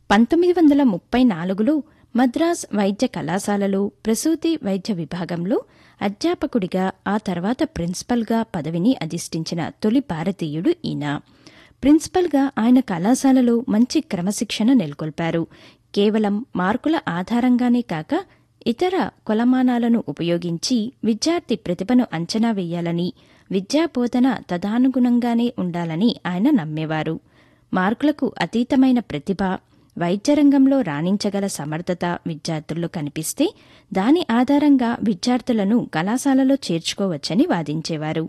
పంతొమ్మిది వందల ముప్పై నాలుగులో మద్రాస్ వైద్య కళాశాలలో ప్రసూతి వైద్య విభాగంలో అధ్యాపకుడిగా ఆ తర్వాత ప్రిన్సిపల్గా పదవిని అధిష్ఠించిన తొలి భారతీయుడు ఈయన ప్రిన్సిపల్గా ఆయన కళాశాలలో మంచి క్రమశిక్షణ నెలకొల్పారు కేవలం మార్కుల ఆధారంగానే కాక ఇతర కొలమానాలను ఉపయోగించి విద్యార్థి ప్రతిభను అంచనా వేయాలని విద్యాబోధన తదానుగుణంగానే ఉండాలని ఆయన నమ్మేవారు మార్కులకు అతీతమైన ప్రతిభ వైద్యరంగంలో రాణించగల సమర్థత విద్యార్థుల్లో కనిపిస్తే దాని ఆధారంగా విద్యార్థులను కళాశాలలో చేర్చుకోవచ్చని వాదించేవారు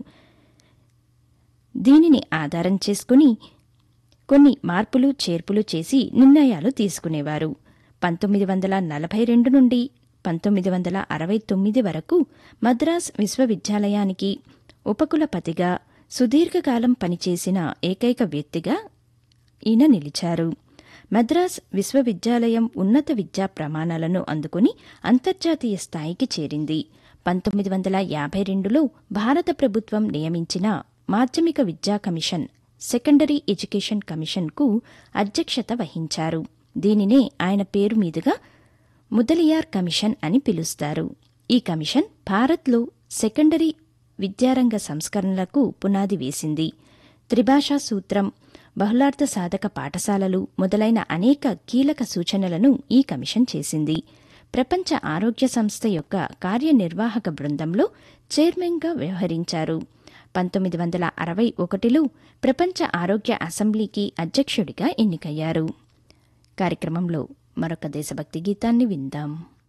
దీనిని ఆధారం చేసుకుని కొన్ని మార్పులు చేర్పులు చేసి నిర్ణయాలు తీసుకునేవారు పంతొమ్మిది వందల నలభై రెండు నుండి పంతొమ్మిది వందల అరవై తొమ్మిది వరకు మద్రాస్ విశ్వవిద్యాలయానికి ఉపకులపతిగా సుదీర్ఘకాలం పనిచేసిన ఏకైక వ్యక్తిగా ఈయన నిలిచారు మద్రాస్ విశ్వవిద్యాలయం ఉన్నత విద్యా ప్రమాణాలను అందుకుని అంతర్జాతీయ స్థాయికి చేరింది పంతొమ్మిది వందల యాభై రెండులో భారత ప్రభుత్వం నియమించిన మాధ్యమిక విద్యా కమిషన్ సెకండరీ ఎడ్యుకేషన్ కమిషన్కు అధ్యక్షత వహించారు దీనినే ఆయన పేరు మీదుగా ముదలియార్ కమిషన్ అని పిలుస్తారు ఈ కమిషన్ భారత్లో సెకండరీ విద్యారంగ సంస్కరణలకు పునాది వేసింది త్రిభాషా సూత్రం బహుళార్థ సాధక పాఠశాలలు మొదలైన అనేక కీలక సూచనలను ఈ కమిషన్ చేసింది ప్రపంచ ఆరోగ్య సంస్థ యొక్క కార్యనిర్వాహక బృందంలో చైర్మన్గా వ్యవహరించారు పంతొమ్మిది వందల అరవై ఒకటిలో ప్రపంచ ఆరోగ్య అసెంబ్లీకి అధ్యక్షుడిగా ఎన్నికయ్యారు కార్యక్రమంలో మరొక దేశభక్తి గీతాన్ని విందాం